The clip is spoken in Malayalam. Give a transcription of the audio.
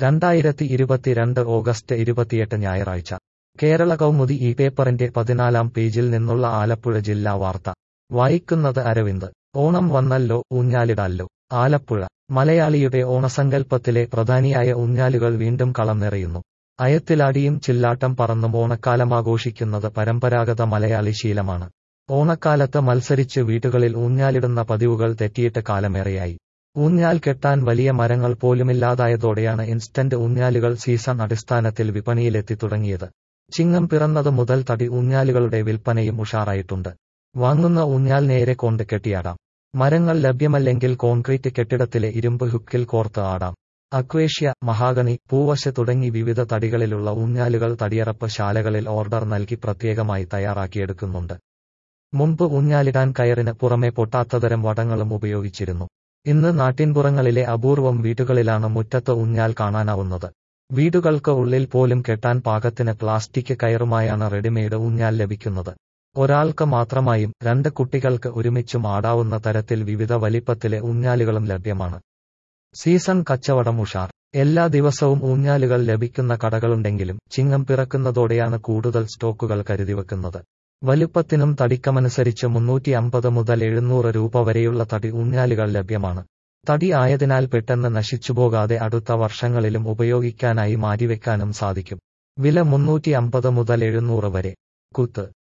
രണ്ടായിരത്തി ഇരുപത്തിരണ്ട് ഓഗസ്റ്റ് ഇരുപത്തിയെട്ട് ഞായറാഴ്ച കേരള കൗമുദി ഈ പേപ്പറിന്റെ പതിനാലാം പേജിൽ നിന്നുള്ള ആലപ്പുഴ ജില്ലാ വാർത്ത വായിക്കുന്നത് അരവിന്ദ് ഓണം വന്നല്ലോ ഊഞ്ഞാലിടാല്ലോ ആലപ്പുഴ മലയാളിയുടെ ഓണസങ്കൽപ്പത്തിലെ പ്രധാനിയായ ഊഞ്ഞാലുകൾ വീണ്ടും കളം നിറയുന്നു അയത്തിലാടിയും ചില്ലാട്ടം പറന്നും ഓണക്കാലമാഘോഷിക്കുന്നത് പരമ്പരാഗത മലയാളി ശീലമാണ് ഓണക്കാലത്ത് മത്സരിച്ച് വീടുകളിൽ ഊഞ്ഞാലിടുന്ന പതിവുകൾ തെറ്റിയിട്ട് കാലമേറെയായി ഊഞ്ഞാൽ കെട്ടാൻ വലിയ മരങ്ങൾ പോലുമില്ലാതായതോടെയാണ് ഇൻസ്റ്റന്റ് ഊഞ്ഞാലുകൾ സീസൺ അടിസ്ഥാനത്തിൽ വിപണിയിലെത്തി തുടങ്ങിയത് ചിങ്ങം പിറന്നത് മുതൽ തടി ഊഞ്ഞാലുകളുടെ വിൽപ്പനയും ഉഷാറായിട്ടുണ്ട് വാങ്ങുന്ന ഊഞ്ഞാൽ നേരെ കൊണ്ട് കെട്ടിയാടാം മരങ്ങൾ ലഭ്യമല്ലെങ്കിൽ കോൺക്രീറ്റ് കെട്ടിടത്തിലെ ഇരുമ്പ് ഹുക്കിൽ കോർത്ത് ആടാം അക്വേഷ്യ മഹാഗണി പൂവശ തുടങ്ങി വിവിധ തടികളിലുള്ള ഊഞ്ഞാലുകൾ തടിയറപ്പ് ശാലകളിൽ ഓർഡർ നൽകി പ്രത്യേകമായി തയ്യാറാക്കിയെടുക്കുന്നുണ്ട് മുമ്പ് ഊഞ്ഞാലിടാൻ കയറിന് പുറമെ പൊട്ടാത്തതരം വടങ്ങളും ഉപയോഗിച്ചിരുന്നു ഇന്ന് നാട്ടിൻപുറങ്ങളിലെ അപൂർവം വീടുകളിലാണ് മുറ്റത്ത് ഊഞ്ഞാൽ കാണാനാവുന്നത് വീടുകൾക്ക് ഉള്ളിൽ പോലും കെട്ടാൻ പാകത്തിന് പ്ലാസ്റ്റിക് കയറുമായാണ് റെഡിമെയ്ഡ് ഊഞ്ഞാൽ ലഭിക്കുന്നത് ഒരാൾക്ക് മാത്രമായും രണ്ട് കുട്ടികൾക്ക് ഒരുമിച്ചും ആടാവുന്ന തരത്തിൽ വിവിധ വലിപ്പത്തിലെ ഊഞ്ഞാലുകളും ലഭ്യമാണ് സീസൺ കച്ചവടം ഉഷാർ എല്ലാ ദിവസവും ഊഞ്ഞാലുകൾ ലഭിക്കുന്ന കടകളുണ്ടെങ്കിലും ചിങ്ങം പിറക്കുന്നതോടെയാണ് കൂടുതൽ സ്റ്റോക്കുകൾ കരുതിവെക്കുന്നത് വലുപ്പത്തിനും തടിക്കമനുസരിച്ച് മുന്നൂറ്റി അമ്പത് മുതൽ എഴുന്നൂറ് രൂപ വരെയുള്ള തടി ഊഞ്ഞാലുകൾ ലഭ്യമാണ് തടി ആയതിനാൽ പെട്ടെന്ന് നശിച്ചുപോകാതെ അടുത്ത വർഷങ്ങളിലും ഉപയോഗിക്കാനായി മാറ്റിവെക്കാനും സാധിക്കും വില മുന്നൂറ്റി അമ്പത് മുതൽ എഴുന്നൂറ് വരെ കുത്ത്